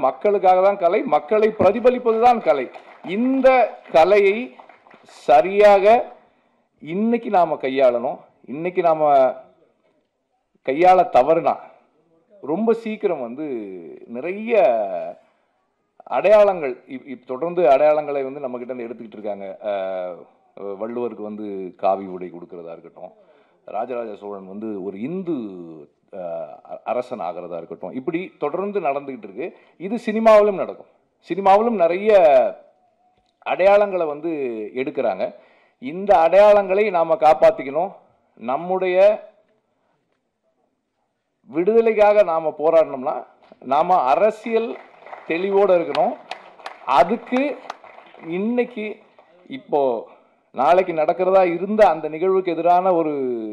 மக்களுக்காக தான் கலை மக்களை பிரதிபலிப்பது தான் கலை இந்த கலையை சரியாக இன்னைக்கு நாம கையாளணும் இன்னைக்கு நாம கையாள தவறுனா ரொம்ப சீக்கிரம் வந்து நிறைய அடையாளங்கள் இப் இப் தொடர்ந்து அடையாளங்களை வந்து நம்ம கிட்ட இருந்து எடுத்துக்கிட்டு இருக்காங்க அஹ், வள்ளுவருக்கு வந்து காவி உடை கொடுக்கறதா இருக்கட்டும் ராஜராஜ சோழன் வந்து ஒரு இந்து அஹ், அ- அரசன் ஆகிறதா இருக்கட்டும் இப்படி தொடர்ந்து நடந்துகிட்டு இருக்கு இது சினிமாவிலும் நடக்கும் சினிமாவிலும் நிறைய அடையாளங்களை வந்து எடுக்கிறாங்க இந்த அடையாளங்களை நாம காப்பாத்திக்கணும் நம்முடைய விடுதலைக்காக நாம போராடணும்னா நாம அரசியல் தெளிவோட இருக்கணும் அதுக்கு இன்னைக்கு இப்போ நாளைக்கு நடக்கிறதா இருந்த அந்த நிகழ்வுக்கு எதிரான ஒரு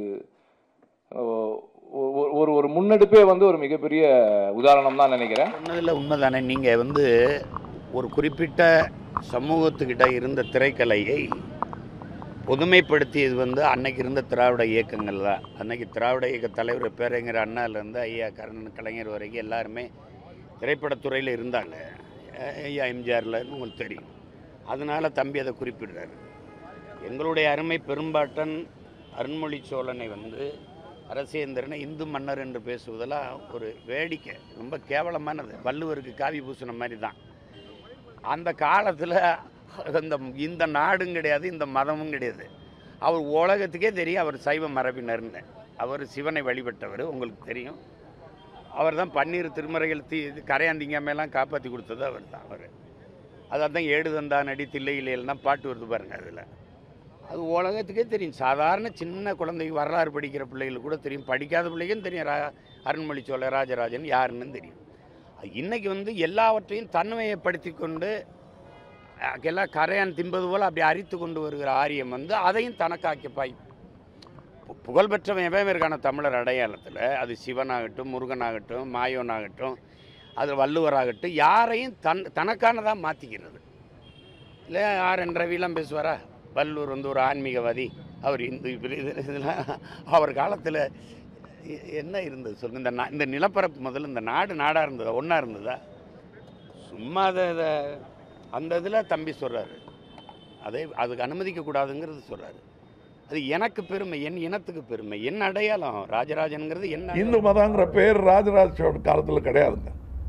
ஒ- ஒ- ஒரு ஒரு முன்னெடுப்பே வந்து ஒரு மிகப்பெரிய உதாரணம் தான் நினைக்கிறேன் சொன்னதில் உண்மைதானே நீங்கள் வந்து ஒரு குறிப்பிட்ட சமூகத்துக்கிட்ட இருந்த திரைக்கலையை பொதுமைப்படுத்தியது வந்து அன்னைக்கு இருந்த திராவிட இயக்கங்கள் தான் அன்னைக்கு திராவிட இயக்க தலைவர் பேரறிஞர் அண்ணாலேருந்து ஐயா கருணன் கலைஞர் வரைக்கும் எல்லாருமே திரைப்படத்துறையில் இருந்தாங்க அஹ் ஐயா எம்ஜிஆரில் உங்களுக்கு தெரியும் அதனால தம்பி அதை குறிப்பிடுறாரு எங்களுடைய அருமை பெரும்பாட்டன் அருண்மொழி சோழனை வந்து அரசேந்திரனை இந்து மன்னர் என்று பேசுவதெல்லாம் ஒரு வேடிக்கை ரொம்ப கேவலமானது வள்ளுவருக்கு காவி பூசின மாதிரி தான் அந்த காலத்தில் இந்த இந்த நாடும் கிடையாது இந்த மதமும் கிடையாது அவர் உலகத்துக்கே தெரியும் அவர் சைவ மரபினர்னு அவர் சிவனை வழிபட்டவர் உங்களுக்கு தெரியும் அவர் தான் பன்னீர் திருமறைகள் தீ இது கரையாந்திங்காமெல்லாம் காப்பாற்றி கொடுத்தது அவர் தான் அவர் அதான் தான் ஏடு தந்தான் அடி தில்லையிலாம் பாட்டு வருது பாருங்க அதில் அது உலகத்துக்கே தெரியும் சாதாரண சின்ன குழந்தைக்கு வரலாறு படிக்கிற பிள்ளைகளுக்கு கூட தெரியும் படிக்காத பிள்ளைக்கும் தெரியும் ரா அருண்மொழி சோழ ராஜராஜன் யாருன்னு தெரியும் இன்னைக்கு வந்து எல்லாவற்றையும் தன்மையப்படுத்தி கொண்டு அஹ், எல்லாம் கரையான் தின்பது போல் அப்படி அரித்து கொண்டு வருகிற ஆரியம் வந்து அதையும் தனக்காக்கி பாய் பு- புகழ்பெற்றவன் எவன் இருக்கான தமிழர் அடையாளத்தில் அது சிவனாகட்டும் முருகனாகட்டும் மாயோனாகட்டும் அது வள்ளுவராகட்டும் யாரையும் தன் தனக்கானதாக மாற்றிக்கிறது இல்லை ஆர் என் ரவிலாம் பேசுவாரா வள்ளுவர் வந்து ஒரு ஆன்மீகவாதி அவர் இந்து இப்படி இது- இதெல்லாம் அவர் காலத்தில் என்ன இருந்தது சொல்லுங்க இந்த நா- இந்த நிலப்பரப்பு முதல்ல இந்த நாடு நாடாக இருந்ததா ஒன்றா இருந்ததா சும்மா அதை இதை அந்த இதில் தம்பி சொல்கிறாரு அதை அதுக்கு அனுமதிக்கக்கூடாதுங்கிறது சொல்கிறாரு அது எனக்கு பெருமை என் இனத்துக்கு பெருமை என் அடையாளம் ராஜராஜனுங்கிறது என்ன இந்து மதங்கிற பேர் ராஜராஜ சோழ காலத்தில் கிடையாதுங்க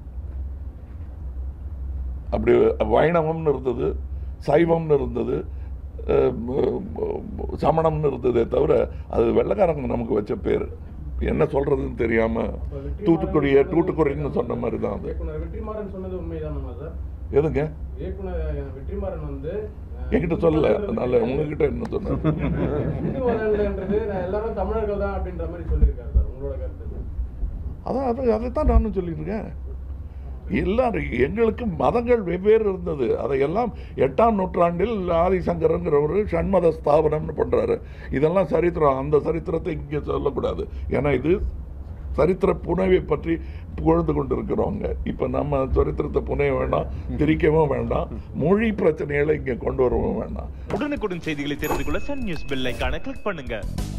அப்படி வைணவம்னு இருந்தது சைவம்னு இருந்தது அஹ், ம- ம- சமணம்னு இருந்ததே தவிர அது வெள்ளைக்காரங்க நமக்கு வச்ச பேர் என்ன சொல்றதுன்னு தெரியாம தூத்துக்குடிய தூத்துக்குடின்னு சொன்ன மாதிரி தான் அது இயக்குனர் வெற்றிமாறன் சொன்னது உண்மைதானா சார் எதுங்க இயக்குனர் வெற்றிமாறன் வந்து அஹ், என்கிட்ட சொல்லல அதனால உங்ககிட்ட என்ன சொன்னார் இந்து மதம்ன்றது நான் எல்லாரும் தமிழர்கள் தான் அப்படின்ற மாதிரி சொல்லியிருக்காரு சார் உங்களோட கருத்து அதான் அதை அதைத்தான் நானும் சொல்லிட்டு இருக்கேன் எல்லாரும் எங்களுக்கு மதங்கள் வெவ்வேறு இருந்தது அதையெல்லாம் எட்டாம் நூற்றாண்டில் ஆதிசங்கரங்கிறவர் ஷண்மத ஸ்தாபனம்னு பண்றாரு இதெல்லாம் சரித்திரம் அந்த சரித்திரத்தை இங்கே சொல்லக்கூடாது ஏன்னா இது சரித்திர புனைவை பற்றி புகழ்ந்து கொண்டிருக்கிறவங்க இப்போ நம்ம சரித்திரத்தை புனைய வேண்டாம் திரிக்கவும் வேண்டாம் மொழி பிரச்சனைகளை இங்கே கொண்டு வரவும் வேண்டாம் உடனுக்குடன் செய்திகளை தெரிந்து கொள்ள சன் நியூஸ் பெல் ஐகானை கிளிக் பண்ணுங்க